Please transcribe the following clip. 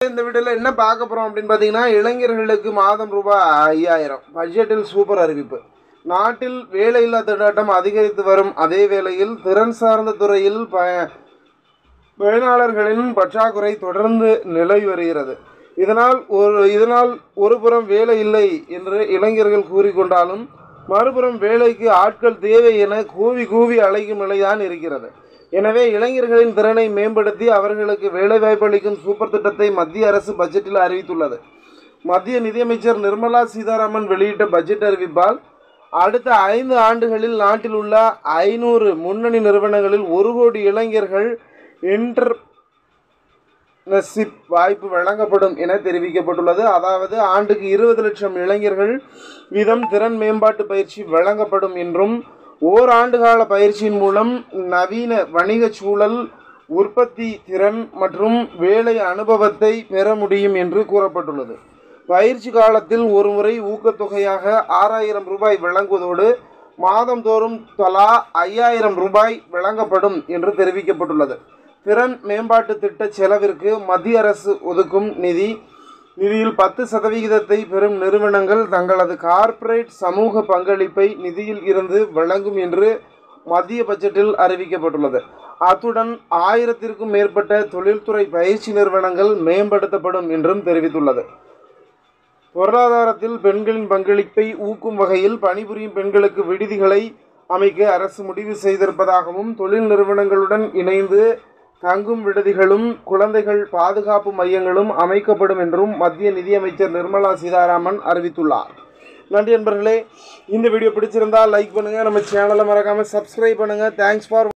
இந்த வீடியோவில் என்ன பார்க்க போகிறோம் அப்படின்னு பார்த்தீங்கன்னா இளைஞர்களுக்கு மாதம் ரூபாய் ஐயாயிரம் பட்ஜெட்டில் சூப்பர் அறிவிப்பு நாட்டில் வேலையில்லா திண்டாட்டம் அதிகரித்து வரும் அதே வேளையில் திறன் சார்ந்த துறையில் ப பயனாளர்களின் பற்றாக்குறை தொடர்ந்து நிலவி வருகிறது இதனால் ஒரு இதனால் ஒருபுறம் வேலை இல்லை என்று இளைஞர்கள் கூறிக்கொண்டாலும் மறுபுறம் வேலைக்கு ஆட்கள் தேவை என கூவி கூவி அழைக்கும் நிலைதான் இருக்கிறது எனவே இளைஞர்களின் திறனை மேம்படுத்தி அவர்களுக்கு வேலைவாய்ப்பு அளிக்கும் சூப்பர் திட்டத்தை மத்திய அரசு பட்ஜெட்டில் அறிவித்துள்ளது மத்திய நிதியமைச்சர் நிர்மலா சீதாராமன் வெளியிட்ட பட்ஜெட் அறிவிப்பால் அடுத்த ஐந்து ஆண்டுகளில் நாட்டில் உள்ள ஐநூறு முன்னணி நிறுவனங்களில் ஒரு கோடி இளைஞர்கள் இன்டர் ஷிப் வாய்ப்பு வழங்கப்படும் என தெரிவிக்கப்பட்டுள்ளது அதாவது ஆண்டுக்கு இருபது லட்சம் இளைஞர்கள் வீதம் திறன் மேம்பாட்டு பயிற்சி வழங்கப்படும் என்றும் ஓராண்டு கால பயிற்சியின் மூலம் நவீன வணிக சூழல் உற்பத்தி திறன் மற்றும் வேலை அனுபவத்தை பெற முடியும் என்று கூறப்பட்டுள்ளது பயிற்சி காலத்தில் ஒருமுறை ஊக்கத்தொகையாக ஆறாயிரம் ரூபாய் வழங்குவதோடு மாதந்தோறும் தலா ஐயாயிரம் ரூபாய் வழங்கப்படும் என்று தெரிவிக்கப்பட்டுள்ளது திறன் மேம்பாட்டு திட்ட செலவிற்கு மத்திய அரசு ஒதுக்கும் நிதி நிதியில் பத்து சதவிகிதத்தை பெறும் நிறுவனங்கள் தங்களது கார்ப்பரேட் சமூக பங்களிப்பை நிதியில் இருந்து வழங்கும் என்று மத்திய பட்ஜெட்டில் அறிவிக்கப்பட்டுள்ளது அத்துடன் ஆயிரத்திற்கும் மேற்பட்ட தொழில்துறை பயிற்சி நிறுவனங்கள் மேம்படுத்தப்படும் என்றும் தெரிவித்துள்ளது பொருளாதாரத்தில் பெண்களின் பங்களிப்பை ஊக்கும் வகையில் பணிபுரியும் பெண்களுக்கு விடுதிகளை அமைக்க அரசு முடிவு செய்திருப்பதாகவும் தொழில் நிறுவனங்களுடன் இணைந்து தங்கும் விடுதிகளும் குழந்தைகள் பாதுகாப்பு மையங்களும் அமைக்கப்படும் என்றும் மத்திய நிதியமைச்சர் நிர்மலா சீதாராமன் அறிவித்துள்ளார் நன்றி நண்பர்களே இந்த வீடியோ பிடிச்சிருந்தா லைக் பண்ணுங்கள் நம்ம சேனலை மறக்காமல் சப்ஸ்கிரைப் பண்ணுங்கள் தேங்க்ஸ் ஃபார்